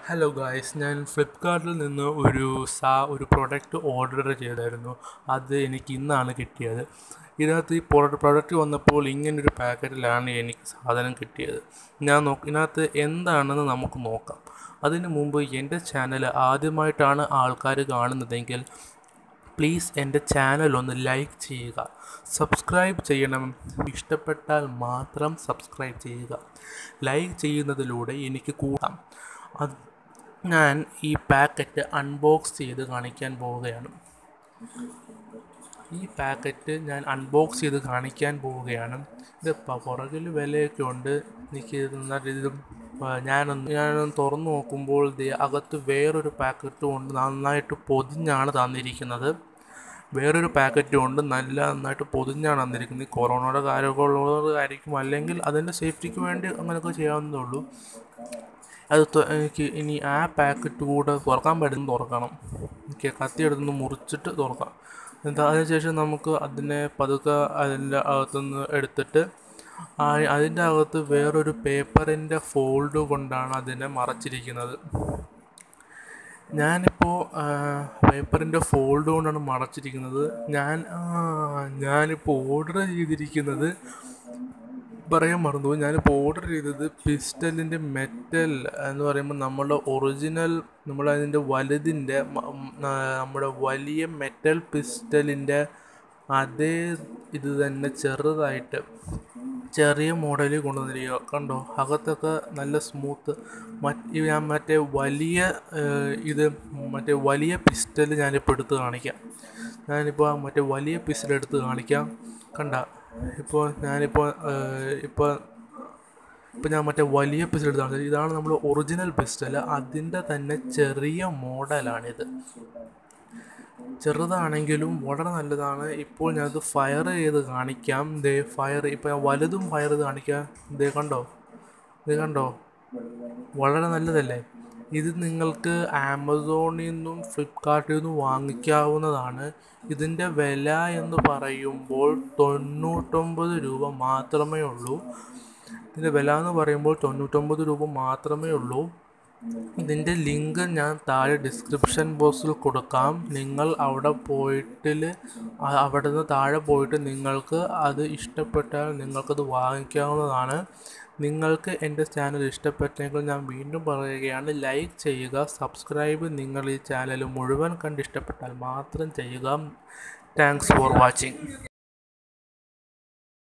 hello guys ഞാൻ ഫ്ലിപ്പ്കാർട്ടിൽ നിന്ന് ഒരു സാ ഒരു പ്രൊഡക്റ്റ് ഓർഡർ ചെയ്തായിരുന്നു അത് എനിക്ക് ഇന്നാണ് കിട്ടിയത് ഇതിനകത്ത് ഈ പ്രൊഡക്റ്റ് വന്നപ്പോൾ ഇങ്ങനൊരു പാക്കറ്റിലാണ് എനിക്ക് സാധനം കിട്ടിയത് ഞാൻ നോ ഇതിനകത്ത് എന്താണെന്ന് നമുക്ക് നോക്കാം അതിന് മുമ്പ് എൻ്റെ ചാനൽ ആദ്യമായിട്ടാണ് ആൾക്കാർ കാണുന്നതെങ്കിൽ പ്ലീസ് എൻ്റെ ചാനൽ ഒന്ന് ലൈക്ക് ചെയ്യുക സബ്സ്ക്രൈബ് ചെയ്യണം ഇഷ്ടപ്പെട്ടാൽ മാത്രം സബ്സ്ക്രൈബ് ചെയ്യുക ലൈക്ക് ചെയ്യുന്നതിലൂടെ എനിക്ക് കൂടാം അത് ഞാൻ ഈ പാക്കറ്റ് അൺബോക്സ് ചെയ്ത് കാണിക്കാൻ പോവുകയാണ് ഈ പാക്കറ്റ് ഞാൻ അൺബോക്സ് ചെയ്ത് കാണിക്കാൻ പോവുകയാണ് ഇത് പ- പുറകിൽ വിലയൊക്കെ ഉണ്ട് എനിക്ക് നന്നായിട്ട് ഇതും ആ, ഞാനൊന്ന് ഞാനൊന്ന് തുറന്നു നോക്കുമ്പോൾ ദേ അകത്ത് വേറൊരു പാക്കറ്റും ഉണ്ട് നന്നായിട്ട് പൊതിഞ്ഞാണ് തന്നിരിക്കുന്നത് വേറൊരു പാക്കറ്റും ഉണ്ട് നല്ല നന്നായിട്ട് പൊതിഞ്ഞാണ് തന്നിരിക്കുന്നത് ഈ കൊറോണയുടെ കാര്യമൊക്കെ ഉള്ളതായിരിക്കും അല്ലെങ്കിൽ അതിൻ്റെ സേഫ്റ്റിക്ക് വേണ്ടി അങ്ങനെയൊക്കെ ചെയ്യാവുന്നതേ ഉള്ളൂ അത് തൊ- എനിക്ക് ഇനി ആ പാക്കറ്റ് കൂടെ തുറക്കാൻ പറ്റുന്ന തുറക്കണം എനിക്ക് കത്തി എടുത്തൊന്ന് മുറിച്ചിട്ട് തുറക്കാം എന്നിട്ട് അതിനുശേഷം നമുക്ക് അതിനെ പതുക്കെ അതിൻ്റെ അകത്തുനിന്ന് എടുത്തിട്ട് ആ അതിൻ്റെ അകത്ത് വേറൊരു പേപ്പറിൻ്റെ ഫോൾഡ് കൊണ്ടാണ് അതിനെ മറച്ചിരിക്കുന്നത് ഞാനിപ്പോൾ പേപ്പറിൻ്റെ ഫോൾഡ് കൊണ്ടാണ് മറച്ചിരിക്കുന്നത് ഞാൻ ആ, ഞാനിപ്പോൾ ഓർഡർ ചെയ്തിരിക്കുന്നത് പറയാൻ മറന്നുപോയി ഞാനിപ്പോൾ ഓർഡർ ചെയ്തത് പിസ്റ്റലിൻ്റെ മെറ്റൽ എന്ന് പറയുമ്പോൾ നമ്മുടെ ഒറിജിനൽ നമ്മുടെ അതിൻ്റെ വലുതിൻ്റെ മ- ഉം, ആ, നമ്മുടെ വലിയ മെറ്റൽ പിസ്റ്റലിൻ്റെ അതേ ഇത് തന്നെ ചെറുതായിട്ട് ചെറിയ മോഡലിൽ കൊണ്ടുവന്നിരിക്കുക കണ്ടോ അകത്തൊക്കെ നല്ല സ്മൂത്ത് മറ്റ് ഞാൻ മറ്റേ വലിയ ഏഹ്, ഇത് മറ്റേ വലിയ പിസ്റ്റൽ ഞാനിപ്പോൾ എടുത്ത് കാണിക്കാം ഞാനിപ്പോൾ ആ മറ്റേ വലിയ പിസ്റ്റൽ എടുത്ത് കാണിക്കാം കണ്ട ഇപ്പോൾ ഞാനിപ്പോൾ ഏഹ്, ഇപ്പോൾ ഇപ്പം ഞാൻ മറ്റേ വലിയ പിസ്റ്റൽ എടുത്ത് കാണിച്ചത് ഇതാണ് നമ്മൾ ഒറിജിനൽ പിസ്റ്റൽ അതിൻ്റെ തന്നെ ചെറിയ മോഡലാണിത് ചെറുതാണെങ്കിലും വളരെ നല്ലതാണ് ഇപ്പോൾ ഞാനത് ഫയർ ചെയ്ത് കാണിക്കാം ദേ ഫയർ ഇപ്പോൾ ഞാൻ വലുതും ഫയർ ചെയ്ത് കാണിക്കാം ദേ കണ്ടോ ഇത് കണ്ടോ വളരെ നല്ലതല്ലേ ഇത് നിങ്ങൾക്ക് ആമസോണിൽ നിന്നും ഫ്ലിപ്കാർട്ടിൽ നിന്നും വാങ്ങിക്കാവുന്നതാണ് ഇതിൻ്റെ വില എന്ന് പറയുമ്പോൾ തൊണ്ണൂറ്റൊമ്പത് രൂപ മാത്രമേ ഉള്ളൂ ഇതിൻ്റെ വില എന്ന് പറയുമ്പോൾ തൊണ്ണൂറ്റൊമ്പത് രൂപ മാത്രമേ ഉള്ളൂ ഇതിൻ്റെ ലിങ്ക് ഞാൻ താഴെ ഡിസ്ക്രിപ്ഷൻ ബോക്സിൽ കൊടുക്കാം നിങ്ങൾ അവിടെ പോയിട്ടിൽ അവിടെ നിന്ന് താഴെ പോയിട്ട് നിങ്ങൾക്ക് അത് ഇഷ്ടപ്പെട്ടാൽ നിങ്ങൾക്കത് വാങ്ങിക്കാവുന്നതാണ് നിങ്ങൾക്ക് എൻ്റെ ചാനൽ ഇഷ്ടപ്പെട്ടെങ്കിൽ ഞാൻ വീണ്ടും പറയുകയാണ് ലൈക്ക് ചെയ്യുക സബ്സ്ക്രൈബ് നിങ്ങൾ ഈ ചാനൽ മുഴുവൻ കണ്ട് ഇഷ്ടപ്പെട്ടാൽ മാത്രം ചെയ്യുക താങ്ക്സ് ഫോർ വാച്ചിങ്